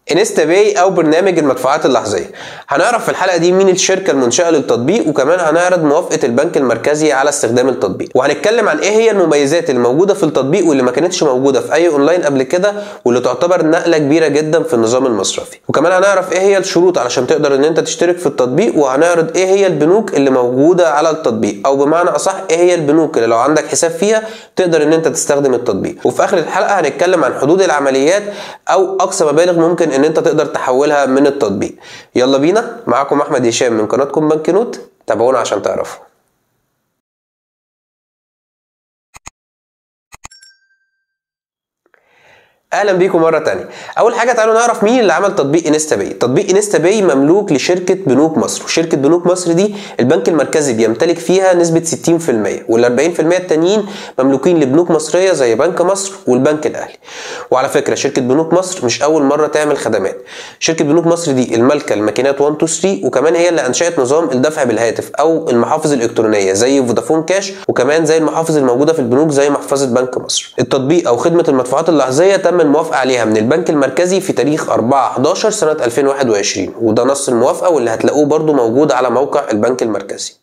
انستا باي او برنامج المدفوعات اللحظيه هنعرف في الحلقه دي مين الشركه المنشاه للتطبيق وكمان هنعرض موافقه البنك المركزي على استخدام التطبيق وهنتكلم عن ايه هي المميزات اللي موجوده في التطبيق واللي ما كانتش موجوده في اي اونلاين قبل كده واللي تعتبر نقله كبيره جدا في النظام المصرفي وكمان هنعرف ايه هي الشروط علشان تقدر ان انت تشترك في التطبيق وهنعرض ايه هي البنوك اللي موجوده على التطبيق او بمعنى اصح ايه هي البنوك اللي لو عندك حساب فيها تقدر ان انت تستخدم التطبيق وفي اخر الحلقه هنتكلم عن حدود العمليات او اقصى مبالغ ممكن ان انت تقدر تحولها من التطبيق يلا بينا معاكم احمد هشام من قناتكم بنك نوت تابعونا عشان تعرفوا اهلا بيكم مره تانية اول حاجه تعالوا نعرف مين اللي عمل تطبيق انستا باي تطبيق انستا باي مملوك لشركه بنوك مصر وشركه بنوك مصر دي البنك المركزي بيمتلك فيها نسبه 60% وال 40% التانيين مملوكين لبنوك مصريه زي بنك مصر والبنك الاهلي وعلى فكره شركه بنوك مصر مش اول مره تعمل خدمات شركه بنوك مصر دي المالكه الماكينات 1 2 3 وكمان هي اللي انشات نظام الدفع بالهاتف او المحافظ الالكترونيه زي فودافون كاش وكمان زي المحافظ الموجوده في البنوك زي محفظه بنك مصر التطبيق او خدمه المدفوعات اللحظيه تم الموافقه عليها من البنك المركزي في تاريخ 4 11 سنه 2021 وده نص الموافقه واللي هتلاقوه برده موجود على موقع البنك المركزي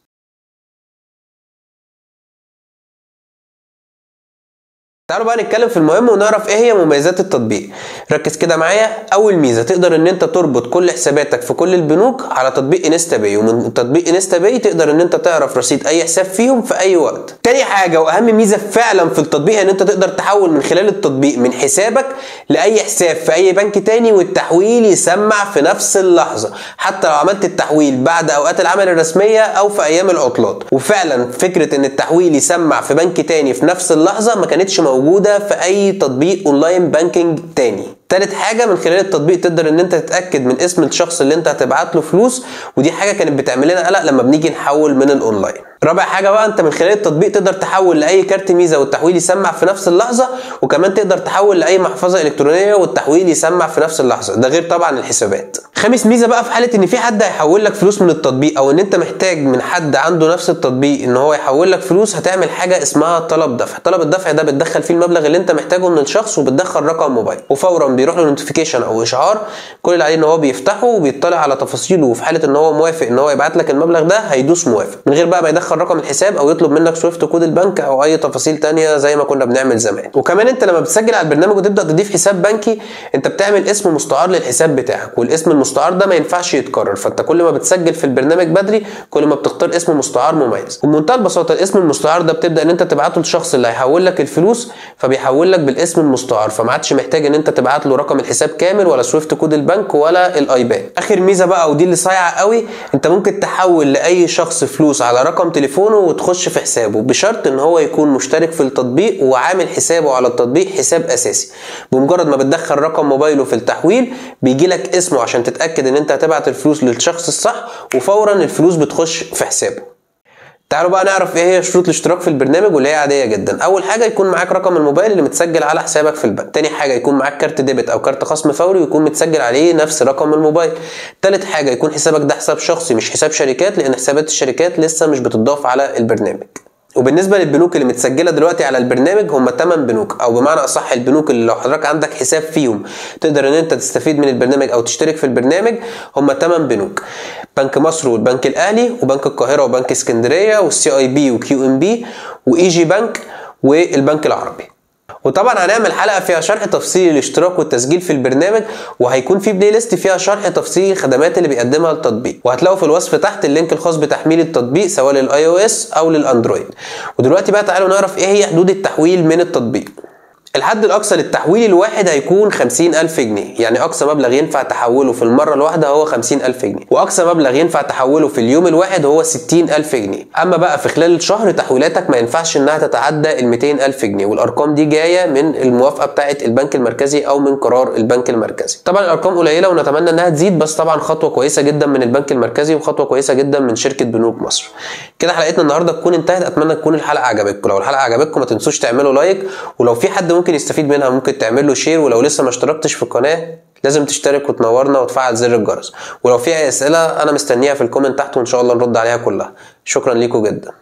تعالوا بقى نتكلم في المهم ونعرف ايه هي مميزات التطبيق ركز كده معايا اول ميزه تقدر ان انت تربط كل حساباتك في كل البنوك على تطبيق انستا باي ومن تطبيق انستا باي تقدر ان انت تعرف رصيد اي حساب فيهم في اي وقت تاني حاجه واهم ميزه فعلا في التطبيق ان انت تقدر تحول من خلال التطبيق من حسابك لاي حساب في اي بنك تاني والتحويل يسمع في نفس اللحظه حتى لو عملت التحويل بعد اوقات العمل الرسميه او في ايام العطلات وفعلا فكره ان التحويل يسمع في بنك تاني في نفس اللحظه ما كانتش موجوده موجوده في اي تطبيق اونلاين بانكينج تاني تالت حاجه من خلال التطبيق تقدر ان انت تتاكد من اسم الشخص اللي انت هتبعت له فلوس ودي حاجه كانت بتعمل لنا قلق لما بنيجي نحول من الاونلاين رابع حاجه بقى انت من خلال التطبيق تقدر تحول لاي كارت ميزه والتحويل يسمع في نفس اللحظه وكمان تقدر تحول لاي محفظه الكترونيه والتحويل يسمع في نفس اللحظه ده غير طبعا الحسابات خامس ميزه بقى في حاله ان في حد هيحول لك فلوس من التطبيق او ان انت محتاج من حد عنده نفس التطبيق ان هو يحول لك فلوس هتعمل حاجه اسمها طلب دفع طلب الدفع ده بتدخل فيه المبلغ اللي انت محتاجه من الشخص وبتدخل رقم موبايل وفورا بيروح له نوتيفيكيشن او اشعار كل اللي عليه ان هو بيفتحه وبيطلع على تفاصيله وفي حاله ان هو موافق ان هو يبعت لك المبلغ ده هيدوس موافق من غير بقى ما يدخل رقم الحساب او يطلب منك سويفت كود البنك او اي تفاصيل تانية زي ما كنا بنعمل زمان وكمان انت لما بتسجل على البرنامج وتبدا تضيف حساب بنكي انت بتعمل اسم مستعار للحساب بتاعك والاسم المستعار ده ما ينفعش يتكرر فانت كل ما بتسجل في البرنامج بدري كل ما بتختار اسم مستعار مميز وبمنتهى البساطه الاسم المستعار ده بتبدا ان انت تبعته للشخص اللي هيحول لك الفلوس فبيحول لك بالاسم المستعار فما عادش محتاج ان انت تبعت له رقم الحساب كامل ولا سويفت كود البنك ولا الايبان اخر ميزه بقى ودي اللي صايعه قوي انت ممكن تحول لاي شخص فلوس على رقم تليفونه وتخش في حسابه بشرط ان هو يكون مشترك في التطبيق وعامل حسابه على التطبيق حساب اساسي بمجرد ما بتدخل رقم موبايله في التحويل بيجي لك اسمه عشان تتاكد ان انت هتبعت الفلوس للشخص الصح وفورا الفلوس بتخش في حسابه تعالوا بقى نعرف ايه هي شروط الاشتراك في البرنامج واللي هي عاديه جدا اول حاجه يكون معاك رقم الموبايل اللي متسجل على حسابك في البنك تاني حاجه يكون معاك كارت ديبت او كارت خصم فوري ويكون متسجل عليه نفس رقم الموبايل تالت حاجه يكون حسابك ده حساب شخصي مش حساب شركات لان حسابات الشركات لسه مش بتضاف على البرنامج وبالنسبه للبنوك اللي متسجله دلوقتي على البرنامج هم 8 بنوك او بمعنى اصح البنوك اللي لو حضرتك عندك حساب فيهم تقدر ان انت تستفيد من البرنامج او تشترك في البرنامج هم 8 بنوك بنك مصر والبنك الاهلي وبنك القاهره وبنك اسكندريه والسي اي بي وكيو ام بي واي جي بنك والبنك العربي وطبعا هنعمل حلقه فيها شرح تفصيلي الاشتراك والتسجيل في البرنامج وهيكون في بلاي ليست فيها شرح تفصيلي الخدمات اللي بيقدمها التطبيق وهتلاقوا في الوصف تحت اللينك الخاص بتحميل التطبيق سواء للاي او اس او للاندرويد ودلوقتي بقى تعالوا نعرف ايه هي حدود التحويل من التطبيق الحد الأقصى للتحويل الواحد هيكون 50000 جنيه يعني أقصى مبلغ ينفع تحوله في المرة الواحدة هو 50000 جنيه وأقصى مبلغ ينفع تحوله في اليوم الواحد هو 60000 جنيه أما بقى في خلال الشهر تحويلاتك ما ينفعش إنها تتعدى ال 200000 جنيه والأرقام دي جاية من الموافقة بتاعة البنك المركزي أو من قرار البنك المركزي طبعا الأرقام قليلة ونتمنى إنها تزيد بس طبعا خطوة كويسة جدا من البنك المركزي وخطوة كويسة جدا من شركة بنوك مصر كده حلقتنا النهارده تكون انتهت اتمنى تكون الحلقه عجبتكم لو الحلقه عجبتكم ما تنسوش تعملوا لايك ولو في حد ممكن يستفيد منها ممكن تعمل له شير ولو لسه ما اشتركتش في القناه لازم تشترك وتنورنا وتفعل زر الجرس ولو في اي اسئله انا مستنيها في الكومنت تحت وان شاء الله نرد عليها كلها شكرا ليكم جدا